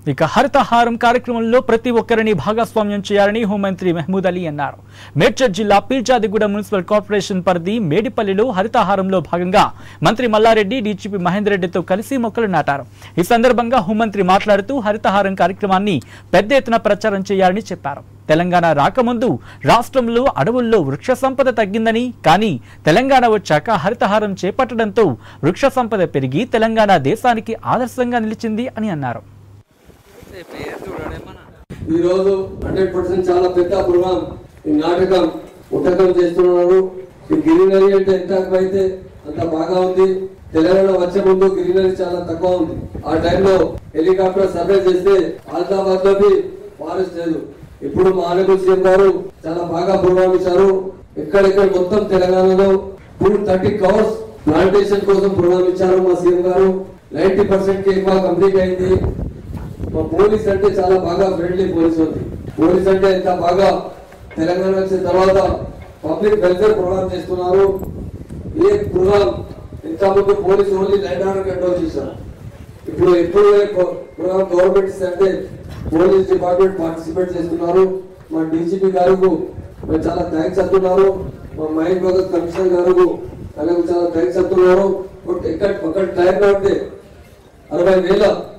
ఇక హరితహారం కార్యక్రమంలో ప్రతి ఒక్కరిని భాగస్వామ్యం చేయాలని హోంమంత్రి మహమూద్ అలీ అన్నారు మేడ్చల్ జిల్లా పీర్జాదిగూడ మున్సిపల్ కార్పొరేషన్ పరిధి మేడిపల్లిలో హరితహారంలో భాగంగా మంత్రి మల్లారెడ్డి డీజీపీ మహేందర్ రెడ్డితో కలిసి మొక్కలు నాటారు ఈ సందర్భంగా హోంమంత్రి మాట్లాడుతూ హరితహారం కార్యక్రమాన్ని పెద్ద ఎత్తున ప్రచారం చేయాలని చెప్పారు తెలంగాణ రాకముందు రాష్ట్రంలో అడవుల్లో వృక్ష సంపద తగ్గిందని కానీ తెలంగాణ వచ్చాక హరితహారం చేపట్టడంతో వృక్ష సంపద పెరిగి తెలంగాణ దేశానికి ఆదర్శంగా నిలిచింది అని అన్నారు ఈ రోజు హండ్రెడ్ పర్సెంట్ చాలా పెద్ద ప్రోగ్రామ్ ఈ నాటకం ఉటకం చేస్తున్నారు ఈ గ్రీనరీ అంటే ఎంత ఎక్కువైతే అంత బాగా ఉంది తెలంగాణ వచ్చే ముందు గ్రీనరీ చాలా తక్కువ ఉంది ఆ టైంలో హెలికాప్టర్ సర్వే చేస్తే ఆదిలాబాద్ లోకి ఫారెస్ట్ లేదు ఇప్పుడు మానవులు సీఎం గారు చాలా బాగా ప్రోగ్రామ్ ఇచ్చారు ఎక్కడెక్కడ మొత్తం తెలంగాణలో టూ థర్టీ కవర్స్ ప్లాంటేషన్ కోసం ప్రోగ్రామ్ ఇచ్చారు మా సీఎం గారు నైన్టీ పర్సెంట్ కి ఎక్కువ కంప్లీట్ అయింది మా పోలీస్ అంటే చాలా బాగా ఫ్రెండ్లీ పోలీస్ ఉంది పోలీస్ అంటే ఎంత బాగా తెలంగాణ వచ్చిన తర్వాత పబ్లిక్ వెల్ఫేర్ ప్రోగ్రామ్ చేస్తున్నారు ఏ ప్రోగ్రామ్ ఇంత ముందు police only land order control చేశారు ఇప్పుడు ఎప్పుడు ప్రోగ్రామ్ గవర్నమెంట్ అంటే పోలీస్ డిపార్ట్మెంట్ పార్టిసిపేట్ చేస్తున్నారు మా డీజీపీ గారు మేము చాలా థ్యాంక్స్ చెప్తున్నారు మా మహేష్ భగత్ కమిషనర్ గారు అలాగే చాలా థ్యాంక్స్ చెప్తున్నారు బట్ ఎక్కడ ఒక టైం అంటే అరవై వేల